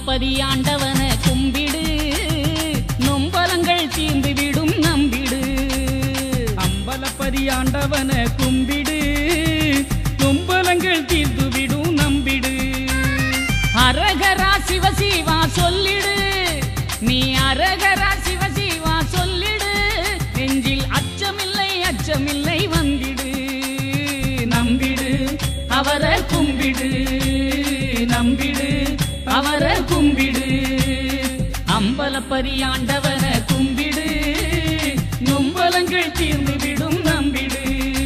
அம்பலப்பதி ஆண்டவன கும்பிடு நொம்பலங்கள் தீர்ந்து விடும் நம்பிடு அம்பலப்பதி ஆண்டவன கும்பிடு நொம்பலங்கள் தீர்ந்து விடும் நம்பிடு அரகரா சிவசிவா சொல்லிடு நீ அரகரா சிவசிவா சொல்லிடு நெஞ்சில் அச்சமில்லை அச்சமில்லை வந்திடு நம்பிடு அவரை கும்பிடு நம்பிடு அவரை கும்பிடு அம்பலப்பரி ஆண்டவன கும்பிடு நொம்பலங்கள் தீர்ந்து விடும் நம்பிடு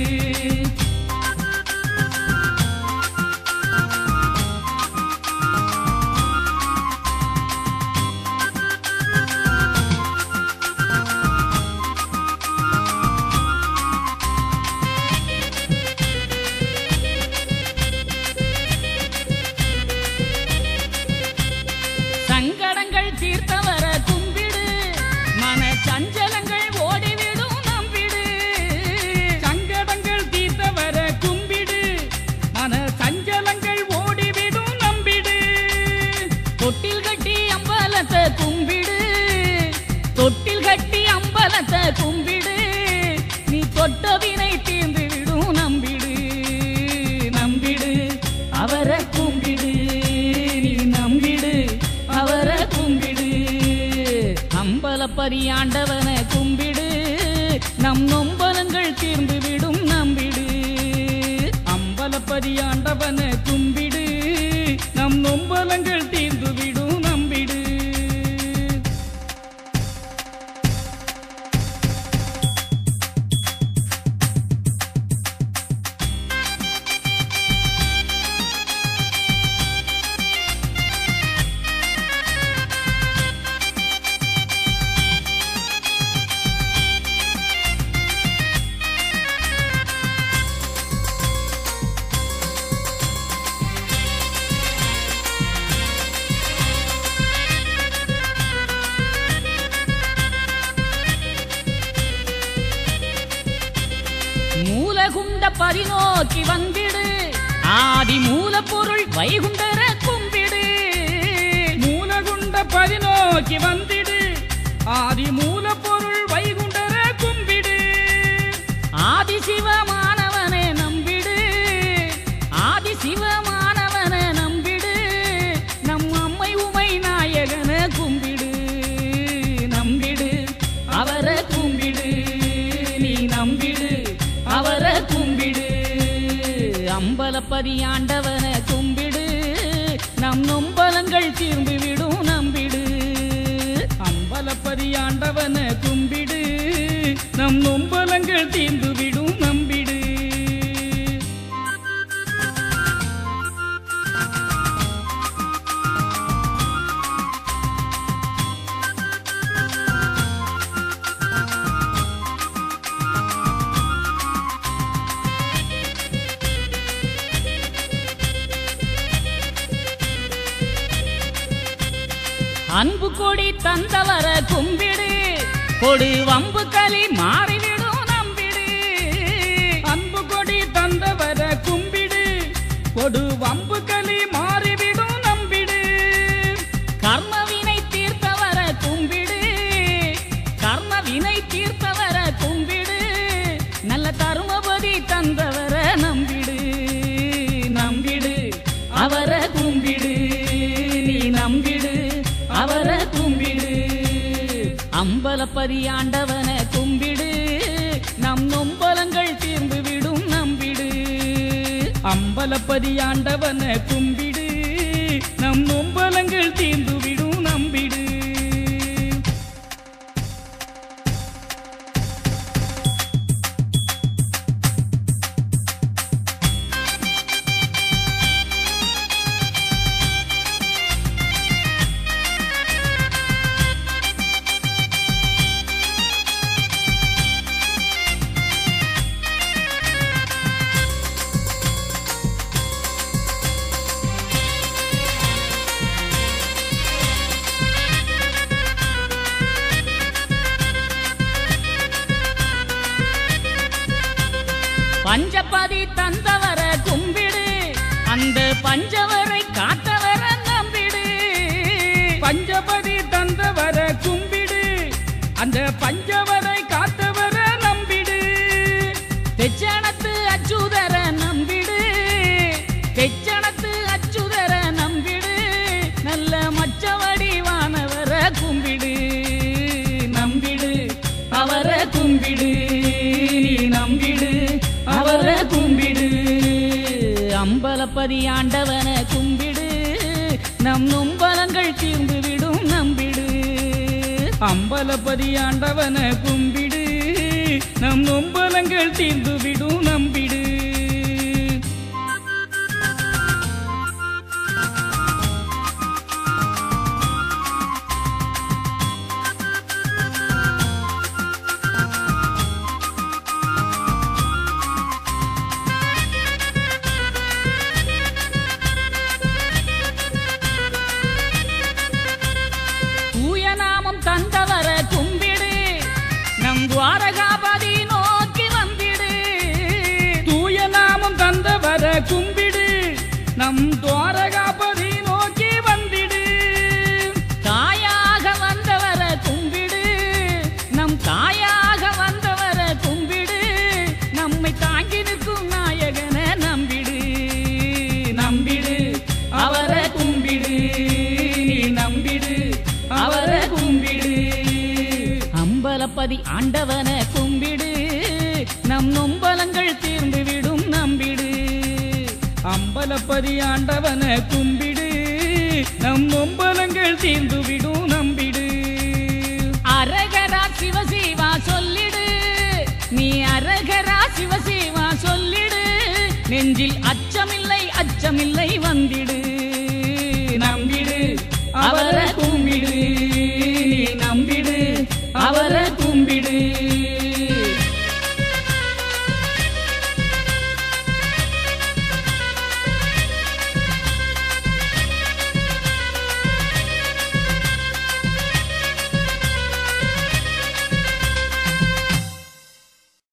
சங்கடங்கள் தீர்த்தவர கும்பிடு மன சஞ்சலங்கள் ஓடிவிடும் நம்பிடு சங்கடங்கள் தீர்த்தவர கும்பிடு மன சஞ்சலங்கள் ஓடிவிடும் நம்பிடு தொட்டில் கட்டி அம்பலத்தை கும்பிடு தொட்டில் கட்டி அம்பலத்தை கும்பிடு நீ தொட்ட வினை தீர்ந்து விடும் நம்பிடு நம்பிடு அவரை கும்பிடு நீ நம்பிடு அவரை கும்பிடு அம்பலப்பரி ஆண்டவன கும்பிடு நம் நொம்பலங்கள் தீர்ந்து விடும் நம்பிடு அம்பலப்பதி ஆண்டவன கும்பிடு நம் நொம்பலங்கள் தீர்ந்து விடும் நம்பிடு மூலகுண்ட பரிநோக்கி வந்திடு ஆதி மூலப்பொருள் வைகுண்டர கும்பிடு மூலகுண்ட பதினோக்கி வந்திடு ஆதி மூலப்பொருள் வைகுண்டர கும்பிடு ஆதி சிவமானவனே நம்பிடு ஆதி சிவமானவனை நம்பிடு நம் அம்மை உமை நாயகன கும்பிடு நம்பிடு அவரை கும்பிடு நீ நம்பிடு அவரை கும்பிடு அம்பலப்பதி ஆண்டவன கும்பிடு நம் நொம்பலங்கள் தீர்ந்து விடும் நம்பிடு அம்பலப்பதி ஆண்டவன கும்பிடு நம் நொம்பலங்கள் தீர்ந்து விடும் நம்பிடு அன்பு கொடி தந்தவர கும்பிடு கொடு வம்பு களி மாறிவிடும் நம்பிடு அன்பு கொடி தந்தவர கும்பிடு கொடு வம்பு களி மாறிவிடும் நம்பிடு கர்மவினை தீர்த்தவர கும்பிடு கர்மவினை தீர்த்தவர கும்பிடு நல்ல தருமபதி தந்தவர நம்பிடு நம்பிடு அவரை கும்பிடு நீ நம்பிடு அவரை கும்பிடு அம்பலப்பதி ஆண்டவன கும்பிடு நம் நொம்பலங்கள் தீர்ந்து விடும் நம்பிடு அம்பலப்பதி ஆண்டவன கும்பிடு நம் நொம்பலங்கள் தீர்ந்து விடும் நம்பிடு பஞ்சபதி தந்தவர கும்பிடு அந்த பஞ்சவரை காத்தவர நம்பிடு அந்த பஞ்சவரை காத்தவர நம்பிடு தெச்சணத்து அச்சுதர நம்பிடு தெச்சணத்து அச்சுதர நம்பிடு நல்ல மச்சவடி வானவர கும்பிடு நம்பிடு அவர கும்பிடு நீ நம்பிடு அவர கும்பிடு அம்பலப்பதி ஆண்டவன கும்பிடு நம் நொம்பலங்கள் தீர்ந்து விடும் நம்பிடு அம்பலப்பதி ஆண்டவன கும்பிடு நம் நொம்பலங்கள் தீர்ந்து விடும் நம்பிடு தூய நாமம் தந்தவர கும்பிடு நம் துவாரகாபதி நோக்கி வந்திடு தூய நாமம் தந்தவர கும்பிடு நம் துவாரகாபதி நோக்கி வந்திடு தாயாக வந்தவர கும்பிடு நம் தாயாக வந்தவர கும்பிடு நம்மை தாங்கி நிற்கும் நாயகன நம்பிடு நம்பிடு அவர கும்பிடு நீ நம்பிடு அவர கும்பிடு அம்பலப்பதி ஆண்டவன கும்பிடு நம் நொம்பலங்கள் தீர்ந்து விடும் நம்பிடு அம்பலப்பதி ஆண்டவன கும்பிடு நம் நொம்பலங்கள் தீர்ந்து விடும் நம்பிடு அரகரா சிவசிவா சொல்லிடு நீ அரகரா சிவசிவா சொல்லிடு நெஞ்சில் அச்சமில்லை அச்சமில்லை வந்திடு நம்பிடு அவர கும்பிடு நீ நம்பிடு அவர